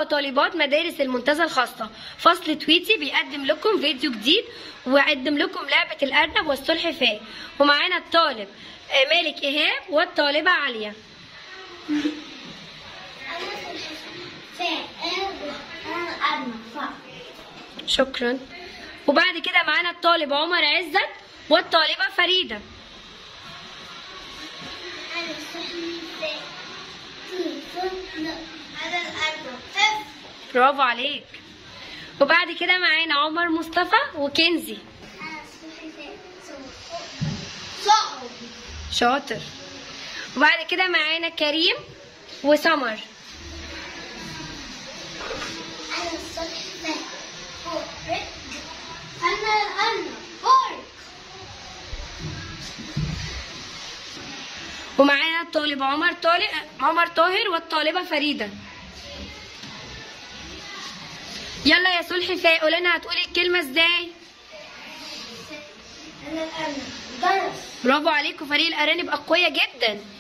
وطالبات مدارس المنتزه الخاصة فصل تويتي بيقدم لكم فيديو جديد ويقدم لكم لعبة الأرنب والسلحفاة ومعانا الطالب آه، مالك إيهاب والطالبة عالية شكرا وبعد كده معانا الطالب عمر عزت والطالبة فريدة برافو عليك وبعد كده معانا عمر مصطفى وكنزي شاطر وبعد كده معانا كريم وسمر أنا الأرنب بارك ومعانا الطالب عمر طالب عمر طاهر والطالبة فريدة يلا يا سلحفاء قول لنا هتقولي الكلمة ازاي أنا الأرنب جرس برافو عليكم فريق الأرانب أقوياء جدا